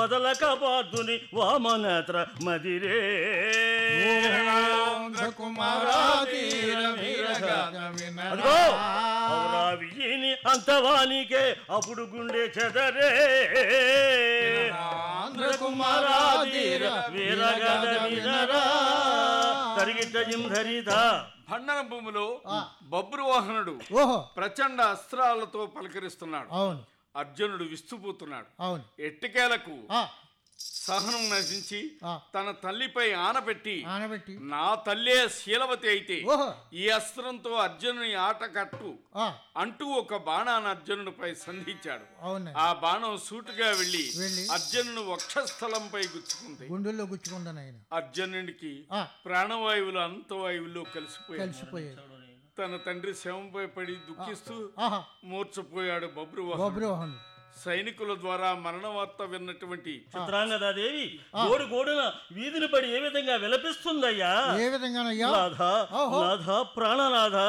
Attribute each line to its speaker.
Speaker 1: వదలక పాదుని వామనేత్ర మదిరే అదిగో ఔరా వియ్యిని అంతవానికే అప్పుడు గుండె చెదరే ఆంధ్రకుమారాధీర వీరగద వినరా తరిగిట జింధరిత
Speaker 2: భండన భూమిలో బబ్రువాహనుడు
Speaker 3: ఓహో
Speaker 2: ప్రచండ అస్త్రాలతో పలకరిస్తున్నాడు
Speaker 3: అవును
Speaker 2: అర్జునుడు విస్తుపోతున్నాడు
Speaker 3: అవును
Speaker 2: ఎట్టికేలకు
Speaker 3: ఆ,
Speaker 2: సహనం నశించి
Speaker 3: ఆ.
Speaker 2: తన తల్లిపై ఆనపెట్టి
Speaker 3: ఆనబెట్టి
Speaker 2: నా తల్లే శీలవతి అయితే
Speaker 3: ఓహో
Speaker 2: ఈ అస్త్రంతో అర్జునుని ఆట కట్టు
Speaker 3: ఆ,
Speaker 2: అంటూ ఒక బాణాన్ని అర్జునుడిపై సంధించాడు
Speaker 3: అవును
Speaker 2: ఆ బాణం సూటుగా వెళ్లి
Speaker 3: వెళ్ళి
Speaker 2: అర్జునుడు వక్షస్థలంపై గుచ్చుకుంది
Speaker 3: గుండెల్లో గుచ్చుకుంటాను ఆయన
Speaker 2: అర్జునుడికి
Speaker 3: ఆ.
Speaker 2: ప్రాణవాయువులు అంతవాయువుల్లో కలిసిపోయాయి
Speaker 3: కలిసిపోయాడు
Speaker 2: తన తండ్రి శవంపై పడి దుఃఖిస్తూ
Speaker 3: ఆహా
Speaker 2: మూర్చపోయాడు బబ్రువాహనుడు
Speaker 3: బబ్రువాహనుడు
Speaker 2: సైనికుల ద్వారా మరణ వార్త విన్నటువంటి
Speaker 1: చిత్రాంగదాదేవి గోడు గోడున వీధిని పడి ఏ విధంగా విలపిస్తుందయ్యా
Speaker 3: ఏ విధంగానయ్యా
Speaker 1: నాథ
Speaker 3: ఓహో.
Speaker 1: నాథ ప్రాణనాథ